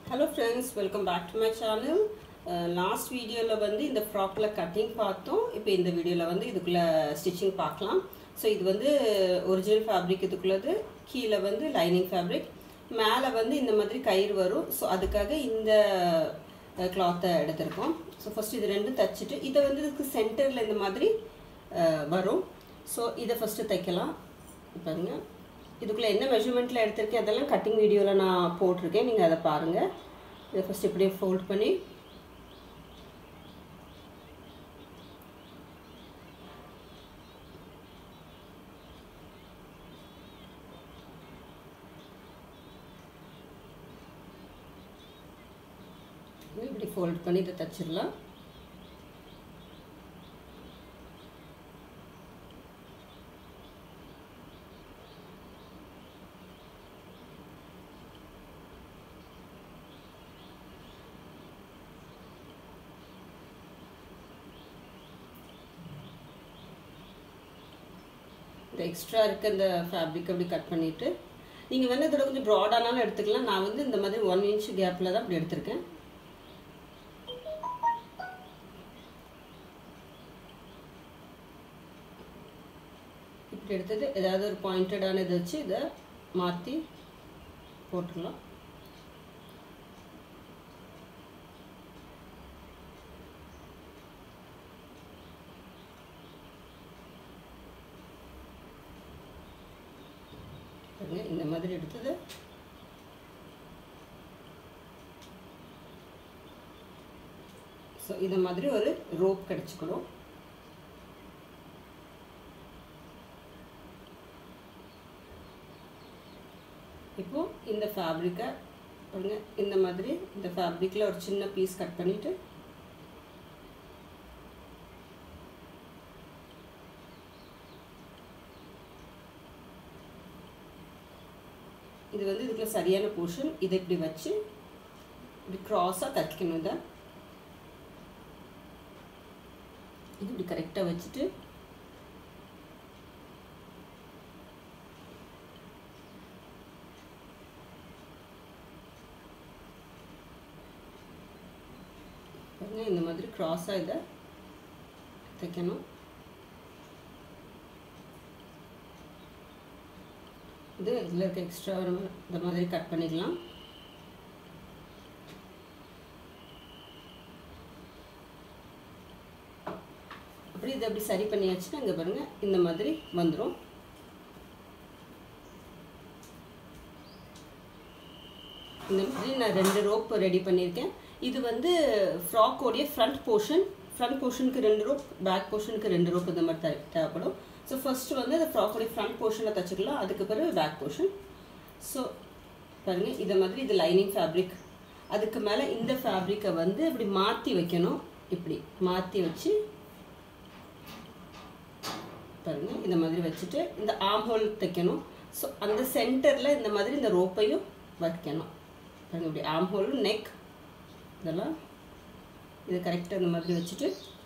hello friends welcome back to my channel last வீடியோவில் வந்து இந்த ஃப்ராக்கில் கட்டிங் பார்த்தோம் இப்போ இந்த வீடியோவில் வந்து இதுக்குள்ளே ஸ்டிச்சிங் பார்க்கலாம் ஸோ இது வந்து ஒரிஜினல் ஃபேப்ரிக் இதுக்குள்ளது கீழே வந்து லைனிங் ஃபேப்ரிக் மேலே வந்து இந்த மாதிரி கயிறு வரும் ஸோ அதுக்காக இந்த கிளாத்தை எடுத்திருக்கோம் ஸோ ஃபஸ்ட் இது ரெண்டும் தைச்சிட்டு இதை வந்து இதுக்கு சென்டரில் இந்த மாதிரி அஹ், வரும் ஸோ இதை ஃபஸ்ட்டு தைக்கலாம் பாருங்க இதுக்குள்ளே என்ன மெஷர்மெண்ட்டில் எடுத்திருக்கேன் அதெல்லாம் கட்டிங் வீடியோவில் நான் போட்டிருக்கேன் நீங்கள் அதை பாருங்கள் இதை ஃபஸ்ட் இப்படியே ஃபோல்ட் பண்ணி இப்படி ஃபோல்ட் பண்ணி இதை தச்சிடலாம் இந்த எக்ஸ்ட்ரா இருக்க இந்த ஃபேப்ரிக் அப்படி கட் பண்ணிவிட்டு நீங்கள் வந்து இதோட கொஞ்சம் ப்ராடானாலும் எடுத்துக்கலாம் நான் வந்து இந்த மாதிரி ஒன் இன்ச் கேப்பில் தான் இப்படி எடுத்திருக்கேன் இப்படி எடுத்தது ஏதாவது ஒரு பாயிண்டடான இதை வச்சு இதை மாற்றி போட்டுடலாம் பாருங்க, இந்த மாதிரி எடுத்தது ஸோ இந்த மாதிரி ஒரு ரோப் கிடச்சிக்கணும் இப்போ இந்த ஃபேப்ரிக்கை பாருங்க இந்த மாதிரி இந்த ஃபேப்ரிக்கில் ஒரு சின்ன பீஸ் கட் பண்ணிவிட்டு இது வந்து இதுக்குள்ள சரியான போர்ஷன் இதை இப்படி வச்சு இப்படி க்ராஸாக தைக்கணும் இதை இது இப்படி கரெக்டாக வச்சுட்டு பாருங்க இந்த மாதிரி க்ராஸாக இதை தைக்கணும் இது இதில் இருக்க எக்ஸ்ட்ரா இந்த மாதிரி கட் பண்ணிக்கலாம் அப்படி இதை அப்படி சரி பண்ணியாச்சுன்னா இங்கே பாருங்கள் இந்த மாதிரி வந்துடும் இந்த மாதிரி நான் ரெண்டு ரோப் ரெடி பண்ணியிருக்கேன் இது வந்து ஃப்ராக்கோடைய ஃப்ரண்ட் போர்ஷன் ஃப்ரண்ட் போர்ஷனுக்கு ரெண்டு ரோப் பேக் போர்ஷனுக்கு ரெண்டு ரோப் இந்த மாதிரி தே- தேவைப்படும் ஸோ ஃபர்ஸ்ட் வந்து அந்த ஃப்ராக்கோடைய ஃப்ரண்ட் போர்ஷனில் தச்சுக்கலாம் அதுக்கு பிறகு பேக் போர்ஷன் ஸோ பாருங்கள் இதை மாதிரி இது லைனிங் ஃபேப்ரிக் அதுக்கு மேலே இந்த ஃபேப்ரிக்கை வந்து இப்படி மாற்றி வைக்கணும் இப்படி மாற்றி வச்சு பாருங்க இந்த மாதிரி வச்சுட்டு இந்த ஆம் ஹோல் தைக்கணும் ஸோ அந்த சென்டரில் இந்த மாதிரி இந்த ரோப்பையும் வைக்கணும் பாருங்க இப்படி ஆம் ஹோல் நெக் இதெல்லாம் இது கரெக்டாக இந்த மாதிரி வச்சுட்டு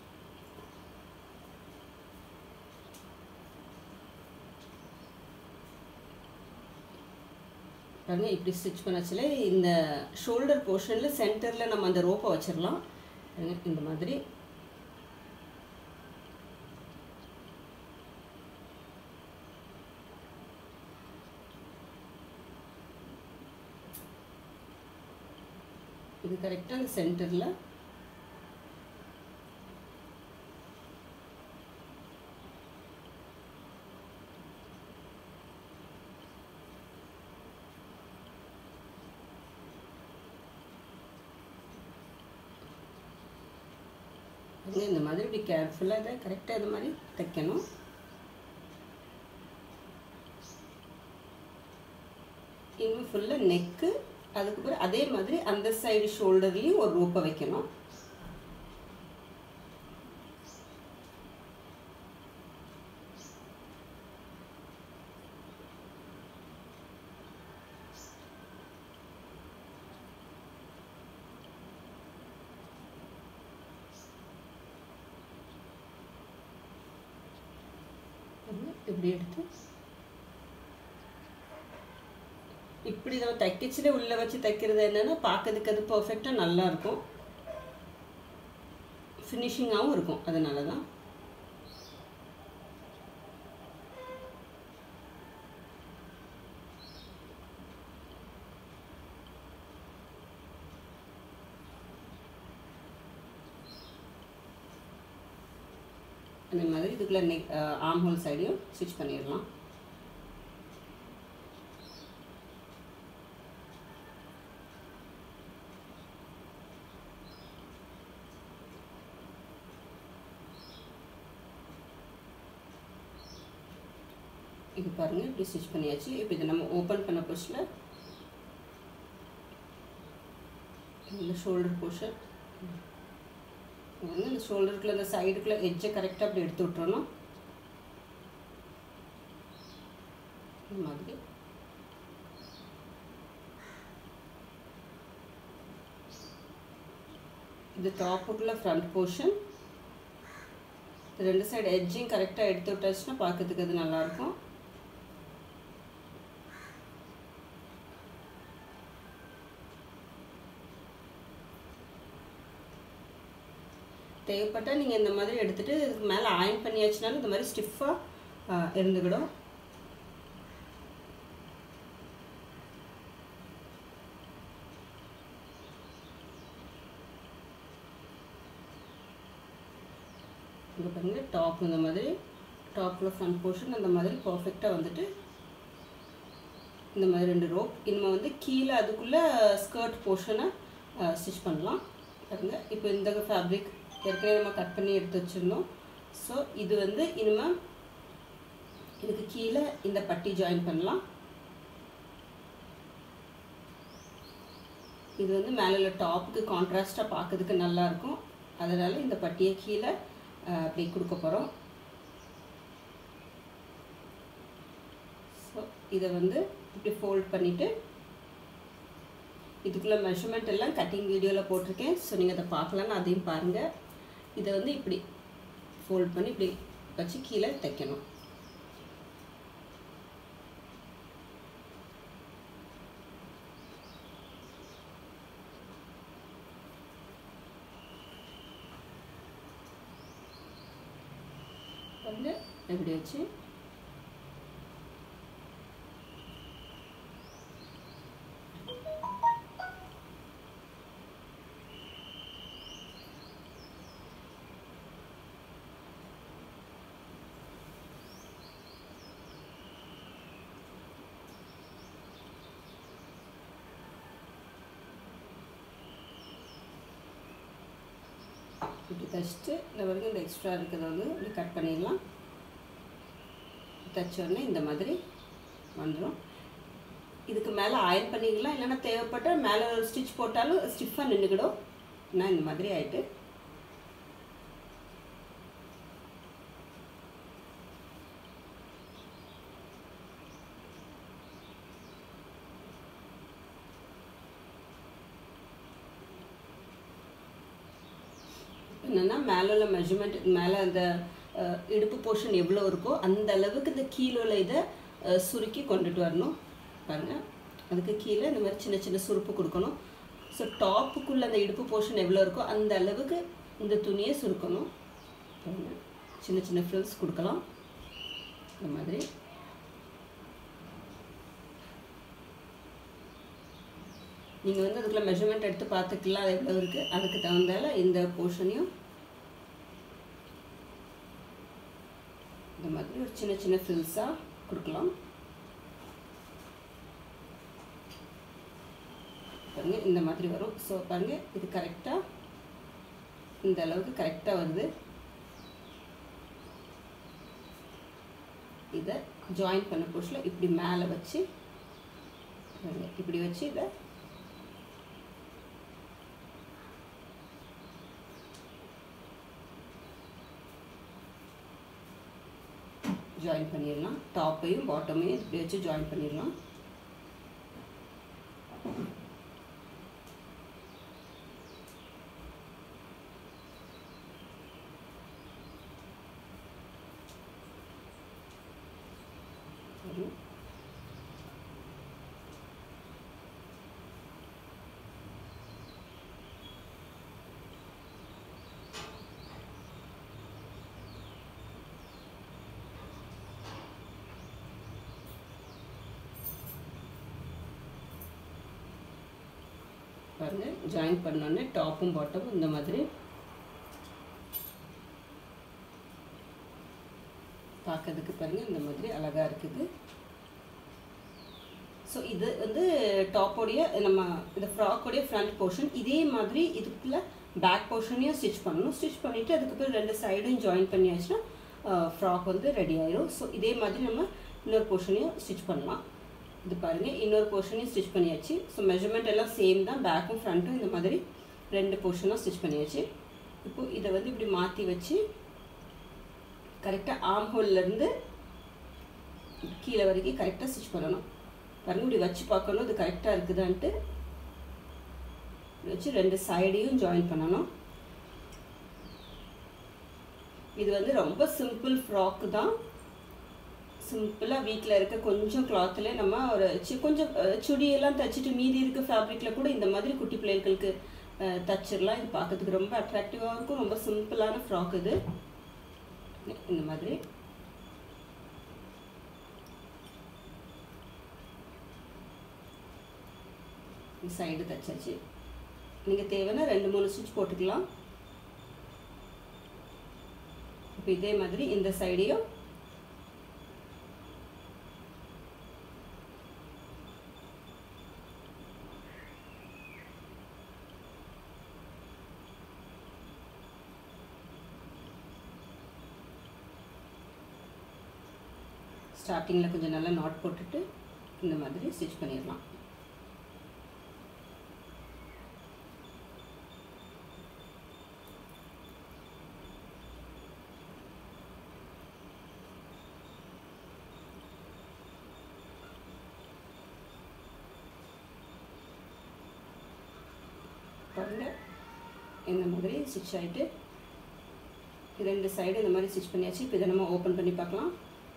பாருங்க இப்படி ஸ்டிச் பண்ணச்சுல இந்த ஷோல்டர் போர்ஷனில் சென்டரில் நம்ம அந்த ரோப்பை வச்சிடலாம் பாருங்க இந்த மாதிரி இது கரெக்டாக அந்த சென்டரில் இந்த மாதிரி இப்படி கேர்ஃபுல்லாக இதை கரெக்டாக இது மாதிரி தைக்கணும் இன்னும் ஃபுல்லாக நெக்கு அதுக்கப்புறம் அதே மாதிரி அந்த சைடு ஷோல்டர்லேயும் ஒரு ரோப்பை வைக்கணும் இப்படி எடுத்து இப்படி நம்ம தைக்கச்சிலே உள்ளே வச்சு தைக்கிறது என்னென்னா பார்க்கறதுக்கு அது பர்ஃபெக்டாக நல்லா இருக்கும் ஃபினிஷிங்காகவும் இருக்கும் அதனால தான் அந்த மாதிரி இதுக்குள்ளே நெக் ஆம் ஹோல் சைடையும் ஸ்டிச் பண்ணிடலாம் இது பாருங்கள் இப்படி ஸ்டிச் பண்ணியாச்சு இப்போ இதை நம்ம ஓப்பன் பண்ண புஷில் இந்த ஷோல்டர் போர்ஷன் வந்து இந்த ஷோல்டருக்குள்ள இந்த சைடுக்குள்ள எட்ஜை கரெக்டாக அப்படி எடுத்து விட்டுறணும் இந்த மாதிரி இது டாப்புக்குள்ள ஃப்ரண்ட் போர்ஷன் ரெண்டு சைடு எட்ஜையும் கரெக்டாக எடுத்து விட்டாச்சுன்னா பார்க்கறதுக்கு அது நல்லாயிருக்கும் தேவைப்பட்டால் நீங்கள் இந்த மாதிரி எடுத்துகிட்டு இதுக்கு மேலே ஆயின் பண்ணியாச்சுனாலும் இந்த மாதிரி ஸ்டிஃபாக இருந்துக்கிடும் இங்கே பாருங்கள் டாப் இந்த மாதிரி டாப்பில் ஃப்ரண்ட் போர்ஷன் அந்த மாதிரி பர்ஃபெக்டாக வந்துட்டு இந்த மாதிரி ரெண்டு ரோப் இனிமேல் வந்து கீழே அதுக்குள்ளே ஸ்கர்ட் போர்ஷனை ஸ்டிச் பண்ணலாம் பாருங்க இப்போ இந்த ஃபேப்ரிக் ஏற்கனவே நம்ம கட் பண்ணி எடுத்து வச்சுருந்தோம் ஸோ இது வந்து இனிமேல் இதுக்கு கீழே இந்த பட்டி ஜாயின் பண்ணலாம் இது வந்து மேலே உள்ள டாப்புக்கு கான்ட்ராஸ்டாக பார்க்கறதுக்கு நல்லாயிருக்கும் அதனால் இந்த பட்டியை கீழே அப்படி கொடுக்க போகிறோம் ஸோ இதை வந்து இப்படி ஃபோல்ட் பண்ணிவிட்டு இதுக்குள்ளே மெஷர்மெண்ட் எல்லாம் கட்டிங் வீடியோவில் போட்டிருக்கேன் ஸோ நீங்கள் அதை பார்க்கலான்னு அதையும் பாருங்கள் இதை வந்து இப்படி ஃபோல்ட் பண்ணி இப்படி வச்சு கீழே தைக்கணும் வந்து இப்படி வச்சு இப்படி தைச்சிட்டு இந்த வரைக்கும் இந்த எக்ஸ்ட்ரா இருக்கிறத வந்து இப்படி கட் பண்ணிடலாம் தைச்ச உடனே இந்த மாதிரி வந்துடும் இதுக்கு மேலே ஆயில் பண்ணிக்கலாம் இல்லைன்னா தேவைப்பட்டால் மேலே ஒரு ஸ்டிச் போட்டாலும் ஸ்டிஃபாக நின்றுக்கிடும் நான் இந்த மாதிரி ஆயிட்டு என்னென்னா மேலே உள்ள மெஷர்மெண்ட் மேலே அந்த அஹ், இடுப்பு போர்ஷன் எவ்வளோ இருக்கோ அந்த அளவுக்கு இந்த கீழே உள்ள இதை அஹ், சுருக்கி கொண்டுட்டு வரணும் பாருங்கள் அதுக்கு கீழே இந்த மாதிரி சின்ன சின்ன சுருப்பு கொடுக்கணும் ஸோ டாப்புக்குள்ளே அந்த இடுப்பு போர்ஷன் எவ்வளோ இருக்கோ அந்த அளவுக்கு இந்த துணியை சுருக்கணும் பாருங்க சின்ன சின்ன ஃப்ரில்ஸ் கொடுக்கலாம் இந்த மாதிரி நீங்கள் வந்து அதுக்குள்ள மெஷர்மெண்ட் எடுத்து பார்த்துக்கலாம் அது எவ்வளோ இருக்குது அதுக்கு தகுந்தால இந்த போர்ஷனையும் இந்த மாதிரி ஒரு சின்ன சின்ன ஃபில்ஸாக கொடுக்கலாம் பாருங்க இந்த மாதிரி வரும் ஸோ பாருங்க இது கரெக்டாக இந்த அளவுக்கு கரெக்டாக வருது இதை ஜாயின் பண்ண புஷில் இப்படி மேலே வச்சு பாருங்க, இப்படி வச்சு இதை ஜாயின் பண்ணிடலாம் டாப்பையும் பாட்டமையும் இப்படி வச்சு ஜாயின் பண்ணிடலாம் சரி பாருங்கள் ஜாயின் பண்ணோன்னே டாப்பும் பாட்டமும் இந்த மாதிரி பார்க்கறதுக்கு பாருங்கள் இந்த மாதிரி அழகாக இருக்குது ஸோ இது வந்து டாப்போடைய நம்ம இந்த ஃப்ராக்கோடைய ஃப்ரண்ட் போர்ஷன் இதே மாதிரி இதுக்குள்ள பேக் போர்ஷனையும் ஸ்டிச் பண்ணணும் ஸ்டிச் பண்ணிவிட்டு அதுக்கப்புறம் ரெண்டு சைடும் ஜாயின் பண்ணியாச்சுன்னா ஃப்ராக் வந்து ரெடி ஆயிரும் ஸோ இதே மாதிரி நம்ம இன்னொரு போர்ஷனையும் ஸ்டிச் பண்ணலாம் இது பாருங்கள் இன்னொரு போர்ஷனையும் ஸ்டிச் பண்ணியாச்சு ஸோ மெஷர்மெண்ட் எல்லாம் சேம் தான் பேக்கும் ஃப்ரண்ட்டும் இந்த மாதிரி ரெண்டு போர்ஷனாக ஸ்டிச் பண்ணியாச்சு இப்போது இதை வந்து இப்படி மாற்றி வச்சு கரெக்டாக ஆம் ஹோல்லேருந்து கீழே வரைக்கும் கரெக்டாக ஸ்டிச் பண்ணணும் பாருங்க இப்படி வச்சு பார்க்கணும் இது கரெக்டாக இருக்குதான்ட்டு வச்சு ரெண்டு சைடையும் ஜாயின் பண்ணணும் இது வந்து ரொம்ப சிம்பிள் ஃப்ராக் தான் சிம்பிளாக வீட்டில் இருக்க கொஞ்சம் கிளாத்தில் நம்ம ஒரு சி கொஞ்சம் சுடியெல்லாம் தைச்சிட்டு மீதி இருக்க ஃபேப்ரிக்கில் கூட இந்த மாதிரி குட்டி பிள்ளைகளுக்கு தச்சிடலாம் இது பார்க்கறதுக்கு ரொம்ப அட்ராக்டிவாக இருக்கும் ரொம்ப சிம்பிளான ஃப்ராக் இது இந்த மாதிரி சைடு தைச்சாச்சு நீங்கள் தேவைன்னா ரெண்டு மூணு ஸ்டிச் போட்டுக்கலாம் இப்போ இதே மாதிரி இந்த சைடையும் ஸ்டார்டிங்கில் கொஞ்சம் நல்லா நாட் போட்டுட்டு இந்த மாதிரி ஸ்டிச் பண்ணிடலாம் பாருங்க இந்த மாதிரி ஸ்டிச் ஆகிட்டு ரெண்டு சைடு இந்த மாதிரி ஸ்டிச் பண்ணியாச்சு இப்போ இதை நம்ம ஓப்பன் பண்ணி பார்க்கலாம்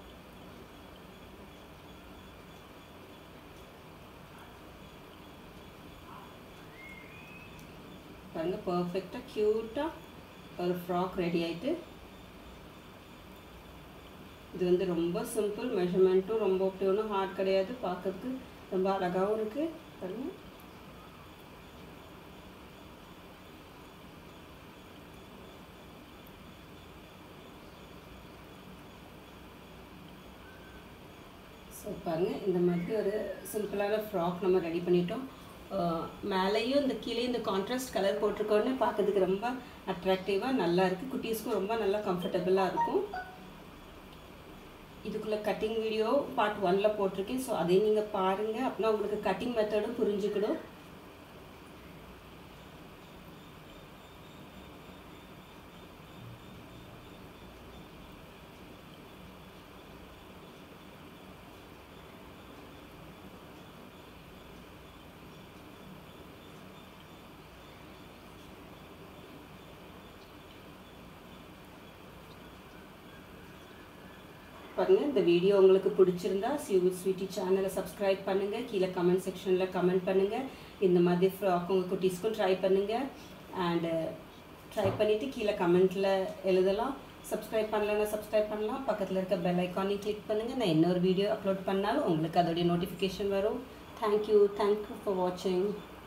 பாருங்கள் பர்ஃபெக்டாக க்யூட்டாக ஒரு ஃப்ராக் ரெடி ஆகிட்டு இது வந்து ரொம்ப சிம்பிள் மெஷர்மெண்ட்டும் ரொம்ப அப்படி ஒன்றும் ஹார்ட் கிடையாது பார்க்கறதுக்கு ரொம்ப அழகாகவும் இருக்குது பாருங்கள் ஸோ பாருங்கள் இந்த மாதிரி ஒரு சிம்பிளான ஃப்ராக் நம்ம ரெடி பண்ணிட்டோம் மேலேயும் இந்த கீழே இந்த கான்ட்ராஸ்ட் கலர் போட்டிருக்கோன்னு பார்க்கறதுக்கு ரொம்ப அட்ராக்டிவாக நல்லா இருக்குது குட்டீஸ்க்கும் ரொம்ப நல்லா கம்ஃபர்டபுளாக இருக்கும் இதுக்குள்ளே கட்டிங் வீடியோ பார்ட் ஒனில் போட்டிருக்கேன் ஸோ அதையும் நீங்கள் பாருங்கள் அப்படின்னா உங்களுக்கு கட்டிங் மெத்தடும் புரிஞ்சுக்கணும் பாருங்கள் இந்த வீடியோ உங்களுக்கு பிடிச்சிருந்தா சியூ ஸ்வீட்டி சேனலை சப்ஸ்கிரைப் பண்ணுங்கள் கீழே கமெண்ட் செக்ஷனில் கமெண்ட் பண்ணுங்கள் இந்த மாதிரி ஃப்ராக் உங்கள் குட்டீஸ்க்கும் ட்ரை பண்ணுங்கள் அண்டு ட்ரை பண்ணிவிட்டு கீழே கமெண்ட்டில் எழுதலாம் சப்ஸ்கிரைப் பண்ணலன்னா சப்ஸ்கிரைப் பண்ணலாம் பக்கத்தில் இருக்க பெல் ஐக்கானையும் கிளிக் பண்ணுங்கள் நான் இன்னொரு வீடியோ அப்லோட் பண்ணாலும் உங்களுக்கு அதோடைய நோட்டிஃபிகேஷன் வரும் தேங்க்யூ தேங்க்யூ ஃபார் வாட்சிங்